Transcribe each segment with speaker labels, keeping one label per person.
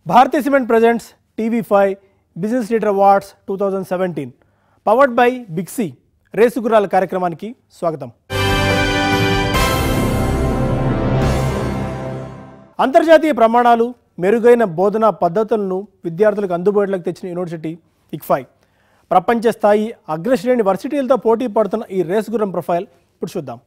Speaker 1: Bharatiya cement presents TV five business leader awards two thousand seventeen powered by Big C race గుర్రాల కార్యక్రమానికి స్వాగతం అంతర్జాతీయ ప్రమాణాలు మెరుగైన బోధనా పద్ధతులను విద్యార్థులకు అందుబాటులోకి తెచ్చిన యూనివర్సిటీ ఇక్ఫై ప్రపంచ స్థాయి అగ్రశ్రేణి వర్సిటీలతో పోటీ పడుతున్న ఈ రేసు గుర్రం ప్రొఫైల్ ఇప్పుడు చూద్దాం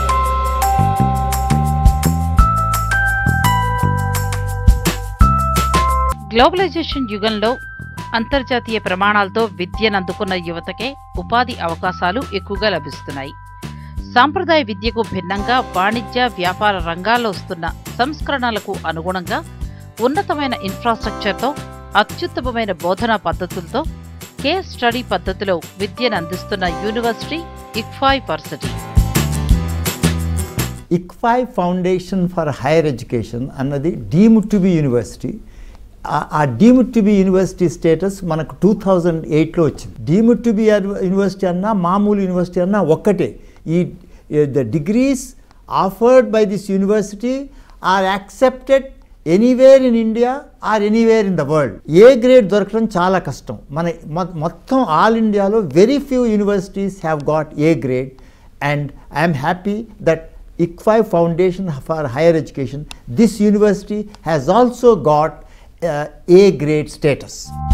Speaker 2: గ్లోబలైజేషన్ యుగంలో అంతర్జాతీయ ప్రమాణాలతో విద్యను అందుకున్న యువతకే ఉపాధి అవకాశాలు ఎక్కువగా లభిస్తున్నాయి సాంప్రదాయ విద్యకు భిన్నంగా వాణిజ్య వ్యాపార రంగాల్లో వస్తున్న సంస్కరణలకు అనుగుణంగా ఉన్నతమైన ఇన్ఫ్రాస్ట్రక్చర్తో అత్యుత్తమమైన బోధనా పద్ధతులతో కేస్ స్టడీ పద్ధతిలో విద్యను అందిస్తున్న university ICFAI varsity
Speaker 3: ICFAI foundation for higher education అన్నది డీమ్డ్ టు బి యూనివర్సిటీ ఆ- ఆ deemed to be university status మనకు టూ థౌజండ్ ఎయిట్లో వచ్చింది డీమ్డ్ టు బి యూనివర్సిటీ అన్నా మామూలు యూనివర్సిటీ అన్నా ఒక్కటే ఈ the degrees offered by this university are accepted anywhere in India or anywhere in the world A grade దొరకడం చాలా కష్టం మన మొ- మొత్తం ఆల్ ఇండియాలో very few universities have got A grade and I am happy that ICFI Foundation for Higher Education, this university has also got uh, A grade status.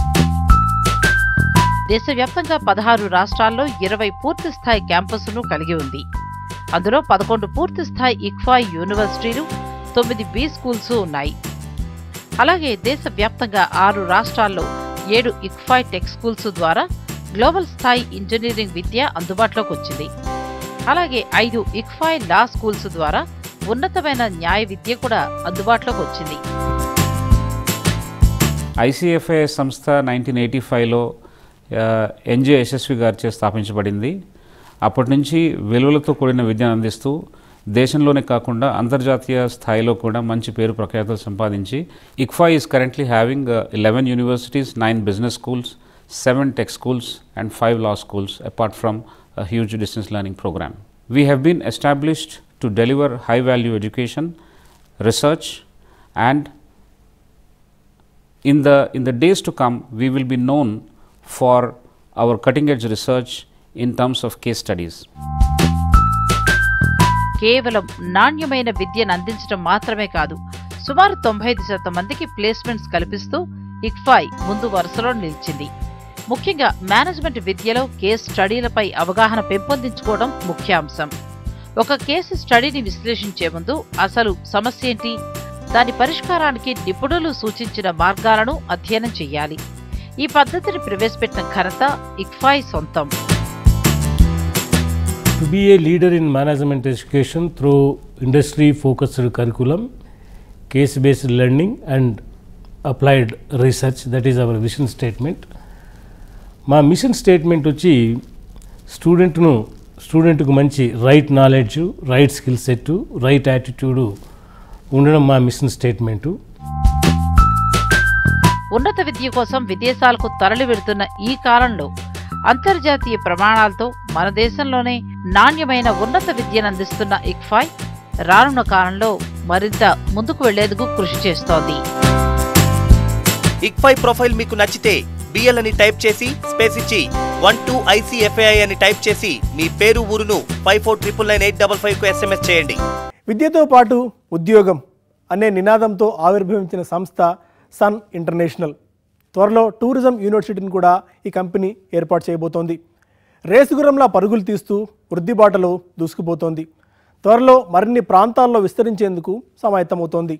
Speaker 2: దేశవ్యాప్తంగా పదహారు రాష్ట్రాల్లో ఇరవై పూర్తి స్థాయి క్యాంపస్ను కలిగి ఉంది అందులో పదకొండు పూర్తి స్థాయి ఇక్ఫాయ్ యూనివర్సిటీలు తొమ్మిది బి స్కూల్స్ ఉన్నాయి అలాగే దేశవ్యాప్తంగా ఆరు రాష్ట్రాల్లో ఏడు ఇక్ఫాయ్ టెక్ స్కూల్స్ ద్వారా గ్లోబల్ స్థాయి ఇంజనీరింగ్ విద్య అందుబాటులోకి వచ్చింది అలాగే ఐదు ఇక్ఫాయ్ లా స్కూల్స్ ద్వారా ఉన్నతమైన న్యాయ విద్య కూడా అందుబాటులోకి వచ్చింది
Speaker 4: ఐసిఎఫ్ఐ సంస్థ నైన్టీన్ ఎయిటీ ఫైవ్లో ఎన్జే యశస్వి గారిచే స్థాపించబడింది అప్పటి నుంచి విలువలతో కూడిన విద్యను అందిస్తూ దేశంలోనే కాకుండా అంతర్జాతీయ స్థాయిలో కూడా మంచి పేరు ప్రఖ్యాతులు సంపాదించి ICFAI is currently having eleven universities nine business schools seven tech schools and five law schools apart from a huge distance learning program. We have been established to deliver high value education, research and in the in the days to come we will be known for our cutting edge research in terms of case studies.
Speaker 2: కేవలం నాణ్యమైన విద్యను అందించడం మాత్రమే కాదు సుమారు తొంభై ఐదు శాతం మందికి ప్లేస్మెంట్స్ కల్పిస్తూ ఇక్ఫాయ్ ముందు వరుసలో నిలిచింది ముఖ్యంగా మేనేజ్మెంట్ విద్యలో కేస్ స్టడీలపై అవగాహన పెంపొందించుకోవడం ముఖ్యాంశం ఒక కేసు స్టడీని విశ్లేషించే ముందు అసలు సమస్య ఏంటి దాని పరిష్కారానికి నిపుణులు సూచించిన మార్గాలను అధ్యయనం చేయాలి ఈ పద్ధతిని ప్రవేశపెట్టిన ఘనత ఇక్ఫాయ్ సొంతం
Speaker 5: to be a leader in management education through industry focused curriculum case based learning and applied research that is our vision statement మా మిషన్ స్టేట్మెంట్ వచ్చి స్టూడెంట్ను స్టూడెంట్కు మంచి right knowledge right skill set right attitude ఉండడం మా machine statement
Speaker 2: ఉన్నత విద్య కోసం విదేశాలకు తరలి వెడుతున్న ఈ కాలంలో అంతర్జాతీయ ప్రమాణాలతో మన దేశంలోనే నాణ్యమైన ఉన్నత విద్యను అందిస్తున్న ఇక్ఫాయ్ రానున్న కాలంలో మరింత ముందుకు వెళ్లేందుకు కృషి చేస్తోంది
Speaker 6: ఇక్ఫై ప్రొఫైల్ మీకు నచ్చితే బిఎల్ అని టైప్ చేసి స్పేస్ ఇచ్చి వన్ టూ ఐసీఎఫ్ఐ అని టైప్ చేసి మీ పేరు ఊరును five four triple nine eight double five కు ఎస్ఎంఎస్ చేయండి
Speaker 1: విద్యతో పాటు ఉద్యోగం అనే నినాదంతో ఆవిర్భవించిన సంస్థ సన్ ఇంటర్నేషనల్ త్వరలో టూరిజం యూనివర్సిటీని కూడా ఈ కంపెనీ ఏర్పాటు చేయబోతోంది రేసుగురంలా పరుగులు తీస్తూ వృద్ధిబాటలో దూసుకుపోతోంది త్వరలో మరిన్ని ప్రాంతాల్లో విస్తరించేందుకు సమాయత్తమవుతోంది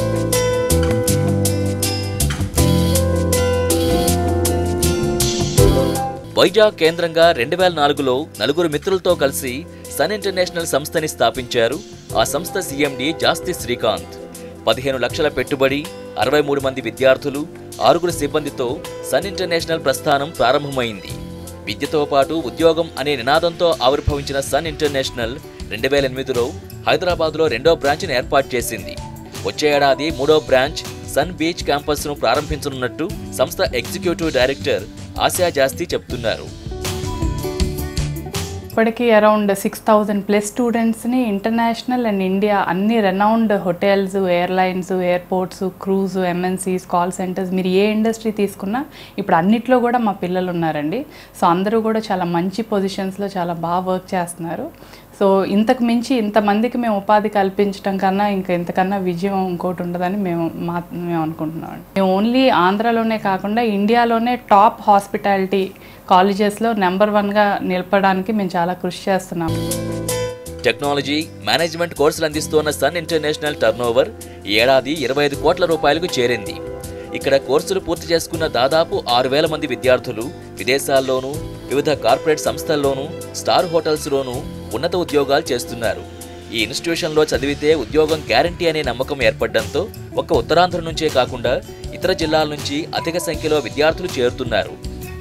Speaker 7: వైజాగ్ కేంద్రంగా రెండు వేల నాలుగులో నలుగురు మిత్రులతో కలిసి సన్ ఇంటర్నేషనల్ సంస్థని స్థాపించారు ఆ సంస్థ సీఎండి జాస్తి శ్రీకాంత్ పదిహేను లక్షల పెట్టుబడి అరవై మూడు మంది విద్యార్థులు ఆరుగురు సిబ్బందితో సన్ ఇంటర్నేషనల్ ప్రస్థానం ప్రారంభమైంది విద్యతో పాటు ఉద్యోగం అనే నినాదంతో ఆవిర్భవించిన సన్ ఇంటర్నేషనల్ రెండు వేల ఎనిమిదిలో హైదరాబాద్లో రెండో బ్రాంచ్ను ఏర్పాటు చేసింది వచ్చే ఏడాది మూడో బ్రాంచ్ సన్ బీచ్ క్యాంపస్ను ప్రారంభించనున్నట్టు సంస్థ ఎగ్జిక్యూటివ్ డైరెక్టర్ ఆసియా జాస్తి చెప్తున్నారు
Speaker 8: ఇప్పటికీ అరౌండ్ సిక్స్ థౌజండ్ ప్లస్ స్టూడెంట్స్ని ఇంటర్నేషనల్ అండ్ ఇండియా అన్ని renowned hotels airlines airports cruise MNCs call centres మీరు ఏ ఇండస్ట్రీ తీసుకున్నా ఇప్పుడు అన్నిట్లో కూడా మా పిల్లలు ఉన్నారండి సో అందరూ కూడా చాలా మంచి పొజిషన్స్లో చాలా బాగా వర్క్ చేస్తున్నారు సో ఇంతకు మించి ఇంతమందికి మేము ఉపాధి కల్పించడం కన్నా ఇంకా ఇంతకన్నా విజయం ఇంకోటి ఉండదని మేము మా మేము అనుకుంటున్నాం మేము ఓన్లీ ఆంధ్రాలోనే కాకుండా ఇండియాలోనే టాప్ హాస్పిటాలిటీ కాలేజెస్లో నెంబర్ వన్గా నిలపడానికి మేము చాలా కృషి చేస్తున్నాము
Speaker 7: టెక్నాలజీ మేనేజ్మెంట్ కోర్సులు అందిస్తున్న సన్ ఇంటర్నేషనల్ టర్నోవర్ ఈ ఏడాది ఇరవై ఐదు కోట్ల రూపాయలకు చేరింది ఇక్కడ కోర్సులు పూర్తి చేసుకున్న దాదాపు ఆరు వేల మంది విద్యార్థులు విదేశాల్లోనూ వివిధ కార్పొరేట్ సంస్థల్లోనూ స్టార్ హోటల్స్లోనూ ఉన్నత ఉద్యోగాలు చేస్తున్నారు ఈ ఇన్స్టిట్యూషన్లో చదివితే ఉద్యోగం గ్యారంటీ అనే నమ్మకం ఏర్పడడంతో ఒక్క ఉత్తరాంధ్ర నుంచే కాకుండా ఇతర జిల్లాల నుంచి అధిక సంఖ్యలో విద్యార్థులు చేరుతున్నారు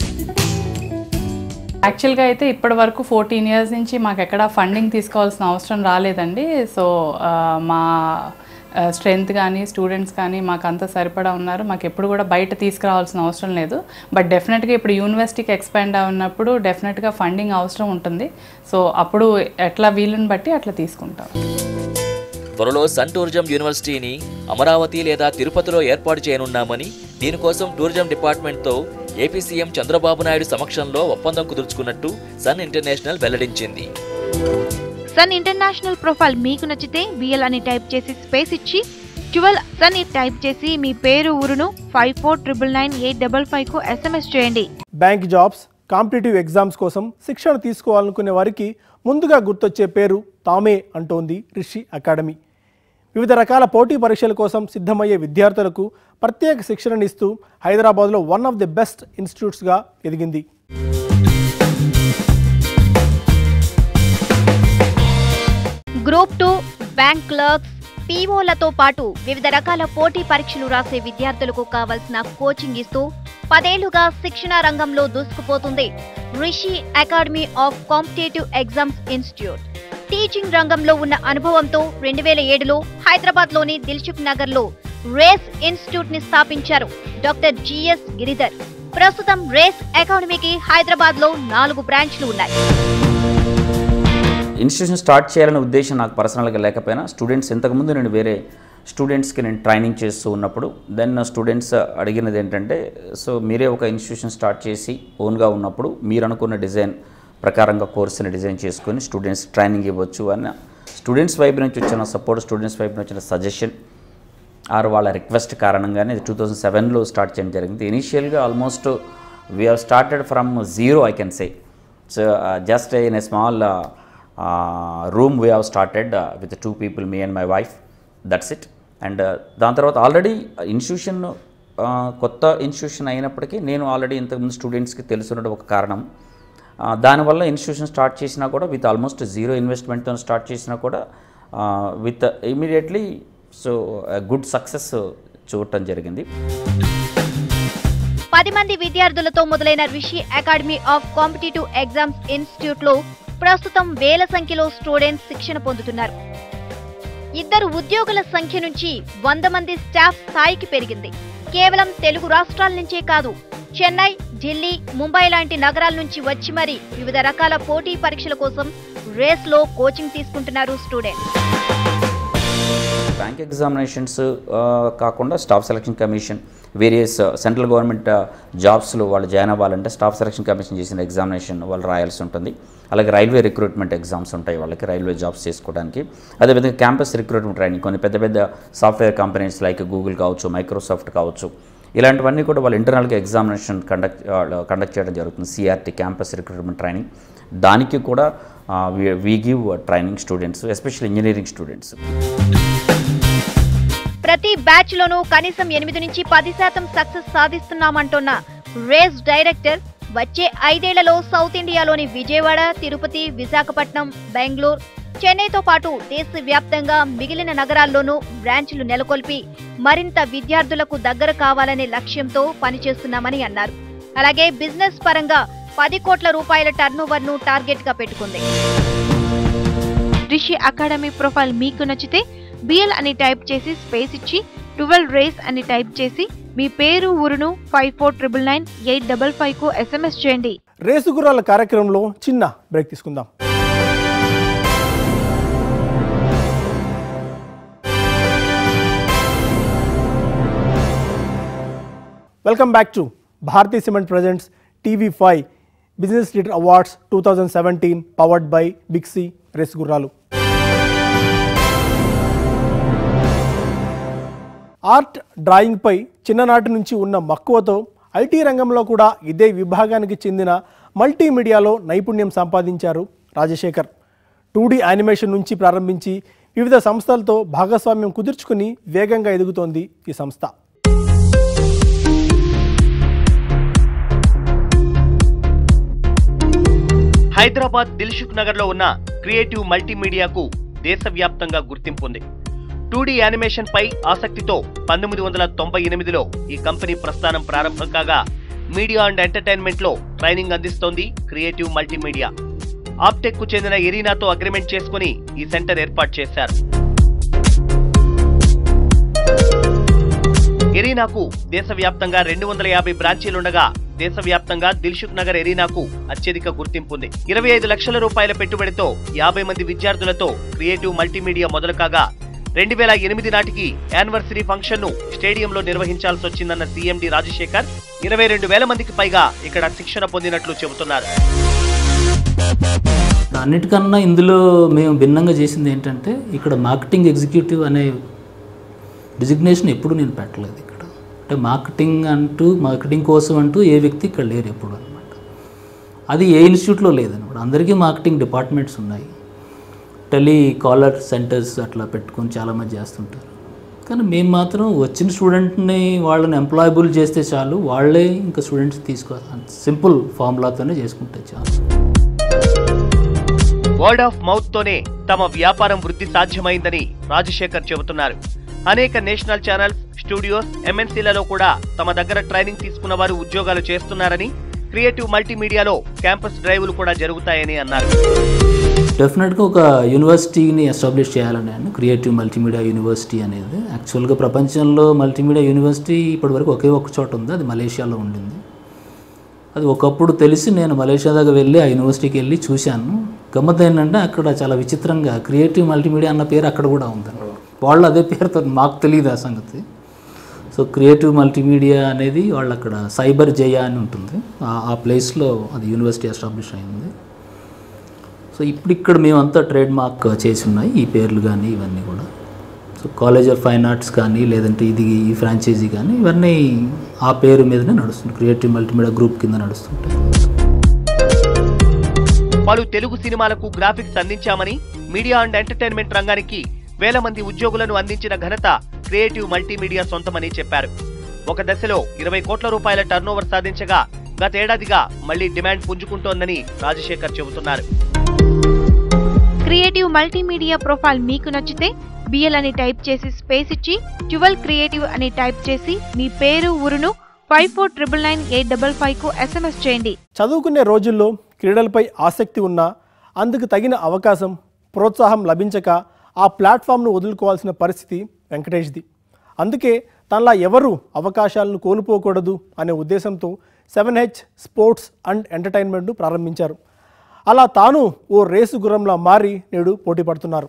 Speaker 8: యాక్చువల్గా అయితే ఇప్పటి వరకు ఫోర్టీన్ ఇయర్స్ నుంచి మాకు ఎక్కడ ఫండింగ్ తీసుకోవాల్సిన అవసరం రాలేదండి సో ఆ, మా స్ట్రెంగ్త్ కానీ స్టూడెంట్స్ కానీ మాకు అంతా సరిపడా ఉన్నారు మాకు ఎప్పుడు కూడా బయట తీసుకురావాల్సిన అవసరం లేదు బట్ డెఫినెట్గా ఇప్పుడు యూనివర్సిటీకి ఎక్స్పాండ్ అవున్నప్పుడు డెఫినెట్గా ఫండింగ్ అవసరం ఉంటుంది సో అప్పుడు ఎట్లా వీలుని బట్టి అట్లా తీసుకుంటాం
Speaker 7: త్వరలో సన్ టూరిజం యూనివర్సిటీని అమరావతి లేదా తిరుపతిలో ఏర్పాటు చేయనున్నామని దీనికోసం టూరిజం డిపార్ట్మెంట్తో ఏపీ సీఎం చంద్రబాబు నాయుడు సమక్షంలో ఒప్పందం కుదుర్చుకున్నట్టు సన్ ఇంటర్నేషనల్ వెల్లడించింది
Speaker 9: సన్ ఇంటర్నేషనల్ ప్రొఫైల్ మీకు నచ్చితే బిఎల్ అని టైప్ చేసి స్పేస్ ఇచ్చి ట్వెల్వ్ సన్ ఈ టైప్ చేసి మీ పేరు ఊరును five four triple nine eight double ఫైవ్కు ఎస్ఎంఎస్ చేయండి
Speaker 1: బ్యాంక్ జాబ్స్ కాంపిటేటివ్ ఎగ్జామ్స్ కోసం శిక్షణ తీసుకోవాలనుకునే వారికి ముందుగా గుర్తొచ్చే పేరు తామే అంటోంది రిషి అకాడమీ వివిధ రకాల పోటీ పరీక్షల కోసం సిద్ధమయ్యే విద్యార్థులకు ప్రత్యేక శిక్షణనిస్తూ హైదరాబాద్లో వన్ ఆఫ్ ది బెస్ట్ ఇన్స్టిట్యూట్స్గా ఎదిగింది
Speaker 9: గ్రూప్ టూ బ్యాంక్ క్లర్క్స్ పీఓలతో పాటు వివిధ రకాల పోటీ పరీక్షలు రాసే విద్యార్థులకు కావలసిన కోచింగ్ ఇస్తూ పదేళ్లుగా శిక్షణ రంగంలో దూసుకుపోతుంది Rishi academy of competitive exams institute teaching రంగంలో ఉన్న అనుభవంతో రెండు వేల ఏడులో హైదరాబాద్లోని దిల్సుఖ్ నగర్లో రేస్ ఇన్స్టిట్యూట్ ని స్థాపించారు డాక్టర్ జిఎస్ గిరిధర్ ప్రస్తుతం రేస్ అకాడమీకి హైదరాబాద్లో నాలుగు బ్రాంచ్లు ఉన్నాయి
Speaker 10: ఇన్స్టిట్యూషన్ స్టార్ట్ చేయాలనే ఉద్దేశం నాకు పర్సనల్గా లేకపోయినా స్టూడెంట్స్ ఇంతకుముందు నేను వేరే స్టూడెంట్స్కి నేను ట్రైనింగ్ చేస్తూ ఉన్నప్పుడు దెన్ స్టూడెంట్స్ అడిగినది ఏంటంటే సో మీరే ఒక ఇన్స్టిట్యూషన్ స్టార్ట్ చేసి ఓన్గా ఉన్నప్పుడు మీరు అనుకున్న డిజైన్ ప్రకారంగా కోర్సుని డిజైన్ చేసుకొని స్టూడెంట్స్ ట్రైనింగ్ ఇవ్వచ్చు అన్న స్టూడెంట్స్ వైపు నుంచి వచ్చిన సపోర్ట్ స్టూడెంట్స్ వైపు నుంచి వచ్చిన సజెషన్ ఆర్ వాళ్ళ రిక్వెస్ట్ కారణంగానే టూ థౌజండ్ సెవెన్లో స్టార్ట్ చేయడం జరిగింది ఇనీషియల్గా almost we have started from zero I can say so just in a small room we have started with two people me and my wife that's it and దాని తర్వాత already institution కొత్త institution అయినప్పటికీ నేను already ఇంతకుముందు స్టూడెంట్స్కి తెలుసున్న ఒక కారణం ఆ, దానివల్ల ఇన్స్టిట్యూషన్ స్టార్ట్ చేసినా కూడా విత్ ఆల్మోస్ట్ జీరో ఇన్వెస్ట్మెంట్తో స్టార్ట్ చేసినా కూడా with immediately so good success చూడటం జరిగింది
Speaker 9: పది మంది విద్యార్థులతో మొదలైన Rishi academy of competitive exams institute లో ప్రస్తుతం వేల సంఖ్యలో స్టూడెంట్స్ శిక్షణ పొందుతున్నారు ఇద్దరు ఉద్యోగుల సంఖ్య నుంచి వంద మంది స్టాఫ్ స్థాయికి పెరిగింది కేవలం తెలుగు రాష్ట్రాల నుంచే కాదు చెన్నై ఢిల్లీ ముంబై లాంటి నగరాల నుంచి వచ్చి మరీ వివిధ రకాల పోటీ పరీక్షల కోసం రేస్ లో కోచింగ్ తీసుకుంటున్నారు స్టూడెంట్స్
Speaker 10: బ్యాంక్ ఎగ్జామినేషన్స్ కాకుండా staff selection commission various central government జాబ్స్లో వాళ్ళు జాయిన్ అవ్వాలంటే స్టాఫ్ సెలక్షన్ కమిషన్ చేసిన ఎగ్జామినేషన్ వాళ్ళు రాయాల్సి ఉంటుంది అలాగే రైల్వే రిక్రూట్మెంట్ ఎగ్జామ్స్ ఉంటాయి వాళ్ళకి రైల్వే జాబ్స్ చేసుకోవడానికి అదేవిధంగా క్యాంపస్ రిక్రూట్మెంట్ ట్రైనింగ్ కొన్ని పెద్ద పెద్ద సాఫ్ట్వేర్ కంపెనీస్ లైక్ గూగుల్ కావచ్చు మైక్రోసాఫ్ట్ కావచ్చు ఇలాంటివన్నీ కూడా వాళ్ళు ఇంటర్నల్గా ఎగ్జామినేషన్ కండక్ట్ కండక్ట్ చేయడం జరుగుతుంది సిఆర్టీ క్యాంపస్ రిక్రూట్మెంట్ ట్రైనింగ్ దానికి కూడా we give training students especially engineering students
Speaker 9: ప్రతి బ్యాచ్ లోనూ కనీసం ఎనిమిది నుంచి పది శాతం సక్సెస్ సాధిస్తున్నామంటున్న రేస్ డైరెక్టర్ వచ్చే ఐదేళ్లలో సౌత్ ఇండియాలోని విజయవాడ తిరుపతి విశాఖపట్నం బెంగళూరు చెన్నైతో పాటు దేశవ్యాప్తంగా మిగిలిన నగరాల్లోనూ బ్రాంచ్లు నెలకొల్పి మరింత విద్యార్థులకు దగ్గర కావాలనే లక్ష్యంతో పనిచేస్తున్నామని అన్నారు అలాగే బిజినెస్ పరంగా పది కోట్ల రూపాయల టర్నోవర్ ను టార్గెట్ గా పెట్టుకుంది రిషి అకాడమీ ప్రొఫైల్ మీకు నచ్చితే బిఎల్ అని టైప్ చేసి స్పేస్ ఇచ్చి ట్వెల్వ్ రేస్ అని టైప్ చేసి మీ పేరు ఊరును five four triple nine eight double five కు ఎస్ఎంఎస్ చేయండి
Speaker 1: రేసు గుర్రాల కార్యక్రమంలో చిన్న బ్రేక్ తీసుకుందాం welcome back to Bharathi cement presents TV five business leader awards two thousand seventeen powered by బిక్సీ రేస్ గుర్రాలు ఆర్ట్ డ్రాయింగ్పై చిన్ననాటి నుంచి ఉన్న మక్కువతో ఐటీ రంగంలో కూడా ఇదే విభాగానికి చెందిన మల్టీమీడియాలో నైపుణ్యం సంపాదించారు రాజశేఖర్ టూ డీ యానిమేషన్ నుంచి ప్రారంభించి వివిధ సంస్థలతో భాగస్వామ్యం కుదుర్చుకుని వేగంగా ఎదుగుతోంది ఈ సంస్థ
Speaker 6: హైదరాబాద్ దిల్సుఖ్ నగర్ లో ఉన్న క్రియేటివ్ మల్టీమీడియాకు దేశవ్యాప్తంగా గుర్తింపు ఉంది టూ డీ యానిమేషన్ పై ఆసక్తితో పంతొమ్మిది వందల తొంభై ఎనిమిదిలో ఈ కంపెనీ ప్రస్థానం ప్రారంభం కాగా మీడియా అండ్ ఎంటర్టైన్మెంట్ లో ట్రైనింగ్ అందిస్తోంది క్రియేటివ్ మల్టీమీడియా ఆప్టెక్ కు చెందిన ఎరీనాతో అగ్రిమెంట్ చేసుకుని ఈ సెంటర్ ఏర్పాటు చేశారు ఎరీనాకు దేశవ్యాప్తంగా రెండు వందల యాభై బ్రాంచీలుండగా దేశవ్యాప్తంగా దిల్సుఖ్ నగర్ ఎరీనాకు అత్యధిక గుర్తింపు ఉంది ఇరవై ఐదు లక్షల రూపాయల పెట్టుబడితో యాభై మంది విద్యార్థులతో క్రియేటివ్ మల్టీమీడియా మొదలు కాగా రెండు వేల ఎనిమిది నాటికి యానివర్సరీ ఫంక్షన్ ను స్టేడియంలో నిర్వహించాల్సి వచ్చిందన్న సీఎండి రాజశేఖర్ ఇరవై రెండు వేల మందికి పైగా ఇక్కడ శిక్షణ పొందినట్లు చెబుతున్నారు
Speaker 11: అన్నిటికన్నా ఇందులో మేము భిన్నంగా చేసింది ఏంటంటే ఇక్కడ మార్కెటింగ్ ఎగ్జిక్యూటివ్ అనే డిజిగ్నేషన్ ఎప్పుడు నేను పెట్టలేదు ఇక్కడ అంటే మార్కెటింగ్ అంటూ మార్కెటింగ్ కోసం అంటూ ఏ వ్యక్తి ఇక్కడ లేరు ఎప్పుడు అనమాట అది ఏ ఇన్స్టిట్యూట్లో లేదనమాట అందరికీ మార్కెటింగ్ డిపార్ట్మెంట్స్ ఉన్నాయి టెలి కాలర్ సెంటర్స్ అట్లా పెట్టుకొని చాలామంది చేస్తుంటారు కానీ మేము మాత్రం వచ్చిన స్టూడెంట్ని వాళ్ళని ఎంప్లాయబుల్ చేస్తే చాలు వాళ్ళే ఇంకా స్టూడెంట్స్ తీసుకో సింపుల్ ఫార్ములాతోనే చేసుకుంటే చాలు
Speaker 6: వర్డ్ ఆఫ్ మౌత్ తోనే తమ వ్యాపారం వృద్ధి సాధ్యమైందని రాజశేఖర్ చెబుతున్నారు అనేక నేషనల్ ఛానల్స్ స్టూడియోస్ ఎంఎన్సీలలో కూడా తమ దగ్గర ట్రైనింగ్ తీసుకున్న వారు ఉద్యోగాలు చేస్తున్నారని క్రియేటివ్ మల్టీమీడియాలో క్యాంపస్ డ్రైవ్లు కూడా జరుగుతాయని అన్నారు
Speaker 11: డెఫినెట్గా ఒక యూనివర్సిటీని ఎస్టాబ్లిష్ చేయాలని నేను క్రియేటివ్ మల్టీమీడియా యూనివర్సిటీ అనేది యాక్చువల్గా ప్రపంచంలో మల్టీమీడియా యూనివర్సిటీ ఇప్పటివరకు ఒకే ఒక చోట ఉంది అది మలేషియాలో ఉండింది అది ఒకప్పుడు తెలిసి నేను మలేషియా దాకా వెళ్ళి ఆ యూనివర్సిటీకి వెళ్ళి చూశాను గమ్మత్ ఏంటంటే అక్కడ చాలా విచిత్రంగా క్రియేటివ్ మల్టీమీడియా అన్న పేరు అక్కడ కూడా ఉంది వాళ్ళు అదే పేరుతో మాకు తెలియదు ఆ సంగతి సో క్రియేటివ్ మల్టీమీడియా అనేది వాళ్ళు అక్కడ సైబర్ జయ అని ఉంటుంది ఆ- ఆ ప్లేస్లో అది యూనివర్సిటీ ఎస్టాబ్లిష్ అయింది సో ఇప్పుడు ఇక్కడ మేమంతా ట్రేడ్ మార్క్ చేసి ఉన్నాయి ఈ పేర్లు కానీ ఇవన్నీ కూడా so college of fine arts కానీ లేదంటే ఇది ఈ ఫ్రాంచైజీ కానీ ఇవన్నీ ఆ పేరు మీదనే నడుస్తుంది క్రియేటివ్ మల్టీమీడియా గ్రూప్ కింద నడుస్తుంటాయి
Speaker 6: పలు తెలుగు సినిమాలకు గ్రాఫిక్స్ అందించామని మీడియా అండ్ ఎంటర్టైన్మెంట్ రంగానికి వేల మంది ఉద్యోగులను అందించిన ఘనత క్రియేటివ్ మల్టీమీడియా సొంతమని చెప్పారు ఒక దశలో ఇరవై కోట్ల రూపాయల టర్నోవర్ సాధించగా గతేడాదిగా మళ్లీ డిమాండ్ పుంజుకుంటోందని రాజశేఖర్ చెబుతున్నారు
Speaker 9: క్రియేటివ్ మల్టీమీడియా ప్రొఫైల్ మీకు నచ్చితే బిఎల్ అని టైప్ చేసి స్పేస్ ఇచ్చి ట్వెల్వ్ క్రియేటివ్ అని టైప్ చేసి మీ పేరు ఊరును five four triple nine eight double five కు ఎస్ఎంఎస్ చేయండి
Speaker 1: చదువుకునే రోజుల్లో క్రీడలపై ఆసక్తి ఉన్నా అందుకు తగిన అవకాశం ప్రోత్సాహం లభించక ఆ ప్లాట్ఫామ్ను వదులుకోవాల్సిన పరిస్థితి వెంకటేష్ది అందుకే తనలా ఎవరూ అవకాశాలను కోల్పోకూడదు అనే ఉద్దేశంతో సెవెన్ హెచ్ స్పోర్ట్స్ అండ్ ఎంటర్టైన్మెంట్ను ప్రారంభించారు అలా తాను ఓ రేసు గుర్రంలా మారి నేడు పోటీ పడుతున్నారు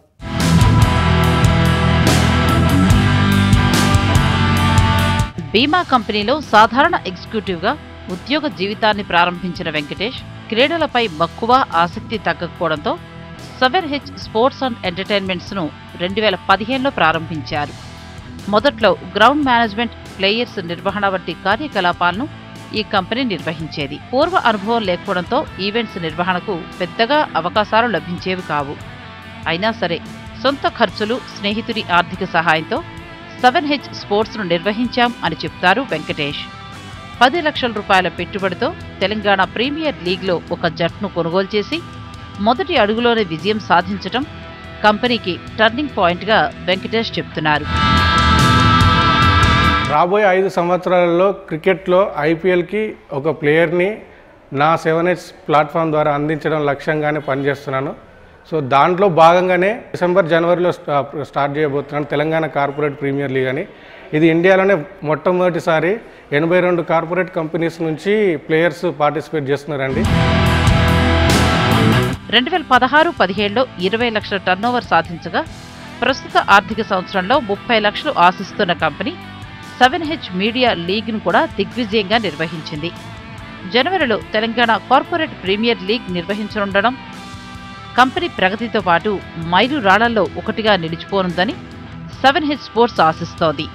Speaker 2: బీమా కంపెనీలో సాధారణ ఎగ్జిక్యూటివ్గా ఉద్యోగ జీవితాన్ని ప్రారంభించిన వెంకటేష్ క్రీడలపై మక్కువ ఆసక్తి తగ్గకపోవడంతో సెవెన్ హెచ్ స్పోర్ట్స్ అండ్ ఎంటర్టైన్మెంట్స్ను రెండు వేల పదిహేనులో ప్రారంభించారు మొదట్లో గ్రౌండ్ మేనేజ్మెంట్ ప్లేయర్స్ నిర్వహణ వంటి కార్యకలాపాలను ఈ కంపెనీ నిర్వహించేది పూర్వ అనుభవం లేకపోవడంతో ఈవెంట్స్ నిర్వహణకు పెద్దగా అవకాశాలు లభించేవి కావు అయినా సరే సొంత ఖర్చులు స్నేహితుడి ఆర్థిక సహాయంతో సెవెన్ హెచ్ స్పోర్ట్స్ను నిర్వహించాం అని చెప్తారు వెంకటేష్ పది లక్షల రూపాయల పెట్టుబడితో తెలంగాణ ప్రీమియర్ లీగ్లో ఒక జట్ను కొనుగోలు చేసి మొదటి అడుగులోనే విజయం సాధించటం కంపెనీకి టర్నింగ్ పాయింట్గా వెంకటేష్ చెప్తున్నారు
Speaker 12: రాబోయే ఐదు సంవత్సరాలలో క్రికెట్లో ఐపీఎల్కి ఒక ప్లేయర్ని నా సెవెన్ హెచ్ ప్లాట్ఫామ్ ద్వారా అందించడం లక్ష్యంగానే పనిచేస్తున్నాను సో దాంట్లో భాగంగానే డిసెంబర్ జనవరిలో స్టా- స్టార్ట్ చేయబోతున్నాను తెలంగాణ కార్పొరేట్ ప్రీమియర్ లీగ్ అని ఇది ఇండియాలోనే మొట్టమొదటిసారి ఎనభై రెండు కార్పొరేట్ కంపెనీస్ నుంచి ప్లేయర్స్ పార్టిసిపేట్ చేస్తున్నారండి
Speaker 2: రెండు వేల పదహారు పదిహేడులో ఇరవై లక్షల టర్నోవర్ సాధించగా ప్రస్తుత ఆర్థిక సంవత్సరంలో ముప్పై లక్షలు ఆశిస్తున్న కంపెనీ సెవెన్ హెచ్ మీడియా లీగ్ను కూడా దిగ్విజయంగా నిర్వహించింది జనవరిలో తెలంగాణ కార్పొరేట్ ప్రీమియర్ లీగ్ నిర్వహించనుండడం కంపెనీ ప్రగతితో పాటు మైలురాళ్లలో ఒకటిగా నిలిచిపోనుందని సెవెన్ హెచ్ స్పోర్ట్స్ ఆశిస్తోంది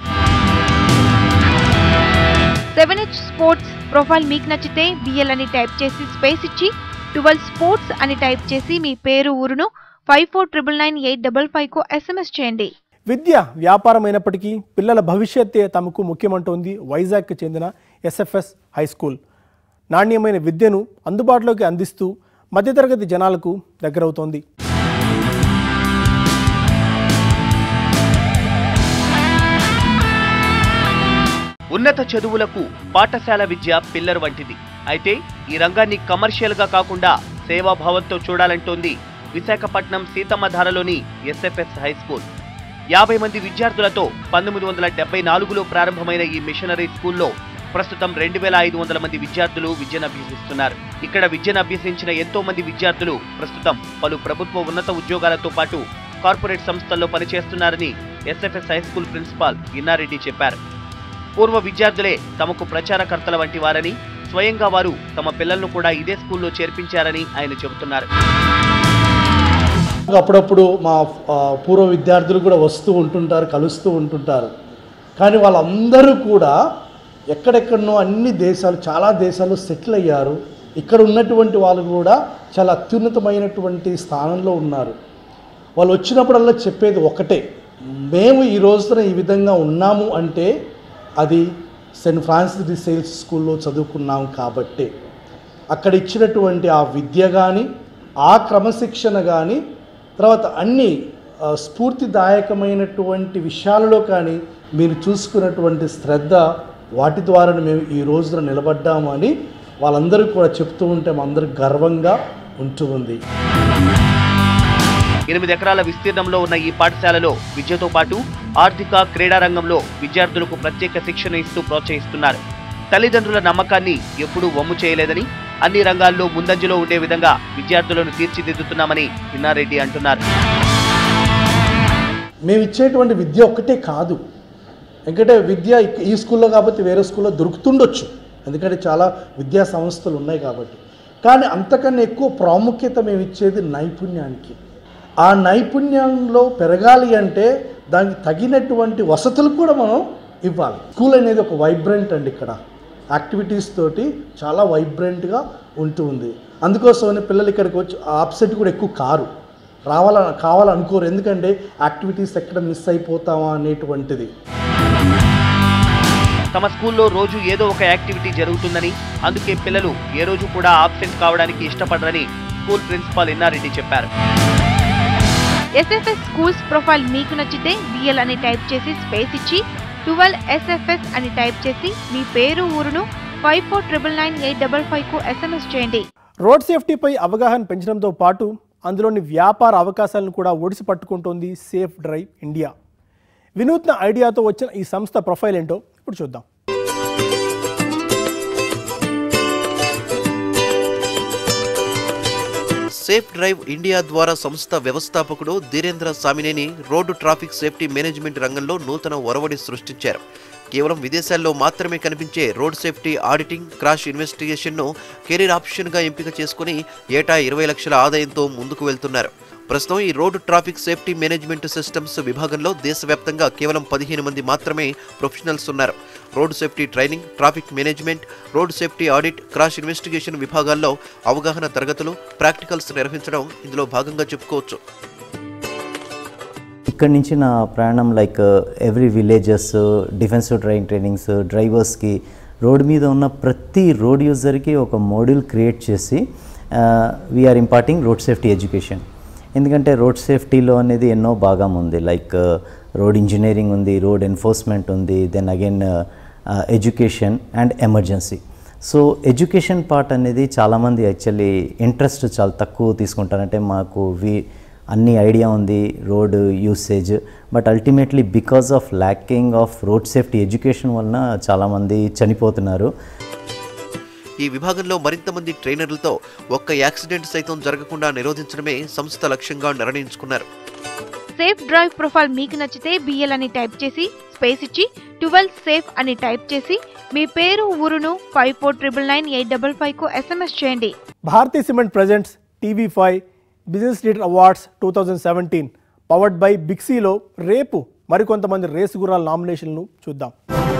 Speaker 9: సెవెన్ హెచ్ స్పోర్ట్స్ ప్రొఫైల్ మీకు నచ్చితే బిఎల్ అని టైప్ చేసి స్పేస్ ఇచ్చి ట్వెల్వ్ స్పోర్ట్స్ అని టైప్ చేసి మీ పేరు ఊరును five four triple nine eight double ఫైవ్కు ఎస్ఎంఎస్ చేయండి
Speaker 1: విద్య వ్యాపారం అయినప్పటికీ పిల్లల భవిష్యత్తే తమకు ముఖ్యమంటోంది వైజాగ్కి చెందిన ఎస్ఎఫ్ఎస్ హై స్కూల్ నాణ్యమైన విద్యను అందుబాటులోకి అందిస్తూ మధ్యతరగతి జనాలకు దగ్గరవుతోంది
Speaker 6: ఉన్నత చదువులకు పాఠశాల విద్య పిల్లర్ వంటిది అయితే ఈ రంగాన్ని కమర్షియల్గా కాకుండా సేవాభావంతో చూడాలంటోంది విశాఖపట్నం సీతమ్మధారలోని ఎస్ఎఫ్ఎస్ హై స్కూల్ యాభై మంది విద్యార్థులతో పంతొమ్మిది వందల డెబ్బై నాలుగులో ప్రారంభమైన ఈ మిషనరీ స్కూల్లో ప్రస్తుతం రెండు వేల ఐదు వందల మంది విద్యార్థులు విద్యను అభ్యసిస్తున్నారు ఇక్కడ విద్యను అభ్యసించిన ఎంతో మంది విద్యార్థులు ప్రస్తుతం పలు ప్రభుత్వ ఉన్నత ఉద్యోగాలతో పాటు కార్పొరేట్ సంస్థల్లో పనిచేస్తున్నారని SFS high school principal Innareddy చెప్పారు పూర్వ విద్యార్థులే తమకు ప్రచారకర్తల వంటి వారని స్వయంగా వారు తమ పిల్లలను కూడా ఇదే స్కూల్లో చేర్పించారని ఆయన చెబుతున్నారు
Speaker 13: అప్పుడప్పుడు మా ఆ, పూర్వ విద్యార్థులు కూడా వస్తూ ఉంటుంటారు కలుస్తూ ఉంటుంటారు కానీ వాళ్ళందరూ కూడా ఎక్కడెక్కడనో అన్ని దేశాలు చాలా దేశాల్లో సెటిల్ అయ్యారు ఇక్కడ ఉన్నటువంటి వాళ్ళు కూడా చాలా అత్యున్నతమైనటువంటి స్థానంలో ఉన్నారు వాళ్ళు వచ్చినప్పుడల్లా చెప్పేది ఒకటే మేము ఈ రోజున ఈ విధంగా ఉన్నాము అంటే అది సెయింట్ ఫ్రాన్సిస్ ది సేల్స్ స్కూల్లో చదువుకున్నాం కాబట్టే అక్కడ ఇచ్చినటువంటి ఆ విద్య కానీ ఆ క్రమశిక్షణ కానీ తర్వాత అన్ని ఆ, స్ఫూర్తిదాయకమైనటువంటి విషయాలలో కానీ మీరు చూసుకున్నటువంటి శ్రద్ధ వాటి ద్వారా మేము ఈ రోజున నిలబడ్డాము అని వాళ్ళందరూ కూడా చెప్తూ ఉంటే మా అందరికి గర్వంగా ఉంటూ ఉంది
Speaker 6: ఎనిమిది ఎకరాల విస్తీర్ణంలో ఉన్న ఈ పాఠశాలలో విద్యతో పాటు ఆర్థిక క్రీడా రంగంలో విద్యార్థులకు ప్రత్యేక శిక్షణ ఇస్తూ ప్రోత్సహిస్తున్నారు తల్లిదండ్రుల నమ్మకాన్ని ఎప్పుడూ వమ్ము చేయలేదని అన్ని రంగాల్లో ముందంజలో ఉండే విధంగా విద్యార్థులను తీర్చిదిద్దుతున్నామని ఇన్నారెడ్డి అంటున్నారు
Speaker 13: మేము ఇచ్చేటువంటి విద్య ఒక్కటే కాదు ఎందుకంటే విద్య ఇక్- ఈ స్కూల్లో కాబట్టి వేరే స్కూల్లో దొరుకుతుండొచ్చు ఎందుకంటే చాలా విద్యా సంస్థలు ఉన్నాయి కాబట్టి కానీ అంతకన్నా ఎక్కువ ప్రాముఖ్యత మేము ఇచ్చేది నైపుణ్యానికి ఆ నైపుణ్యంలో పెరగాలి అంటే దానికి తగినటువంటి వసతులు కూడా మనం ఇవ్వాలి స్కూల్ అనేది ఒక వైబ్రెంట్ అండి ఇక్కడ యాక్టివిటీస్ తోటి చాలా వైబ్రెంట్గా ఉంటూ ఉంది అందుకోసమని పిల్లలు ఇక్కడికి వచ్చి ఆప్సెట్ కూడా ఎక్కువ కారు రావాల కావాలనుకోరు ఎందుకంటే యాక్టివిటీస్ ఎక్కడ మిస్ అయిపోతామా అనేటువంటిది
Speaker 6: తమ స్కూల్లో రోజు ఏదో ఒక యాక్టివిటీ జరుగుతుందని అందుకే పిల్లలు ఏ రోజు కూడా ఆబ్సెంట్ కావడానికి ఇష్టపడరని స్కూల్ ప్రిన్సిపాల్ ఇన్నారెడ్డి చెప్పారు
Speaker 9: ఎస్ఎఫ్ఎస్ స్కూల్స్ ప్రొఫైల్ మీకు నచ్చితే బిఎల్ అని టైప్ చేసి స్పేస్ ఇచ్చి ట్వెల్వ్ ఎస్ఎఫ్ఎస్ అని టైప్ చేసి మీ పేరు ఊరును five four triple nine eight double ఫైవ్కు ఎస్ఎంఎస్ చేయండి
Speaker 1: రోడ్ సేఫ్టీపై అవగాహన పెంచడంతో పాటు అందులోని వ్యాపార అవకాశాలను కూడా ఒడిసి పట్టుకుంటోంది సేఫ్ డ్రైవ్ ఇండియా వినూత్న ఐడియాతో వచ్చిన ఈ సంస్థ ప్రొఫైల్ ఏంటో ఇప్పుడు చూద్దాం
Speaker 14: సేఫ్ డ్రైవ్ ఇండియా ద్వారా సంస్థ వ్యవస్థాపకుడు Dheerendra Samineni road traffic safety management రంగంలో నూతన ఒరవడి సృష్టించారు కేవలం విదేశాల్లో మాత్రమే కనిపించే రోడ్ సేఫ్టీ ఆడిటింగ్ క్రాష్ ఇన్వెస్టిగేషన్ను కెరీర్ ఆప్షన్గా ఎంపిక చేసుకుని ఏటా ఇరవై లక్షల ఆదాయంతో ముందుకు వెళ్తున్నారు ప్రస్తుతం ఈ road traffic safety management systems విభాగంలో దేశవ్యాప్తంగా కేవలం పదిహేను మంది మాత్రమే ప్రొఫెషనల్స్ ఉన్నారు road safety training traffic management road safety audit crash investigation విభాగాల్లో అవగాహన తరగతులు ప్రాక్టికల్స్ నిర్వహించడం ఇందులో భాగంగా చెప్పుకోవచ్చు
Speaker 15: ఇక్కడి నుంచి నా ప్రయాణం like every villages defensive driving trainings డ్రైవర్స్కి రోడ్ మీద ఉన్న ప్రతి రోడ్ యూజర్కి ఒక మోడ్యూల్ క్రియేట్ చేసి we're imparting road safety education ఎందుకంటే రోడ్ సేఫ్టీలో అనేది ఎన్నో భాగం ఉంది లైక్ రోడ్ ఇంజనీరింగ్ ఉంది రోడ్ ఎన్ఫోర్స్మెంట్ ఉంది then again education and emergency so education part అనేది చాలామంది యాక్చువల్లీ ఇంట్రెస్ట్ చాలా తక్కువ తీసుకుంటారంటే మాకు వి అన్ని ఐడియా ఉంది road usage but ultimately because of lacking of road safety education వలన చాలామంది చనిపోతున్నారు
Speaker 14: ఈ విభాగంలో మరింత మంది ట్రైనర్లతో ఒక్క యాక్సిడెంట్ సైతం జరగకుండా నిరోధించడమే సంస్థ లక్ష్యంగా నిర్ణయించుకున్నారు
Speaker 16: సేఫ్ డ్రైవ్ ప్రొఫైల్ మీకు నచ్చితే బిఎల్ అని టైప్ చేసి స్పేస్ ఇచ్చి ట్వెల్వ్ సేఫ్ అని టైప్ చేసి మీ పేరు ఊరును five four triple nine eight double ఫైవ్కు ఎస్ఎంఎస్ చేయండి
Speaker 1: Bharathi cement presents TV five business leader awards two thousand seventeen powered by బిక్సీలో రేపు మరికొంతమంది రేసు గుర్రాల నామినేషన్లను చూద్దాం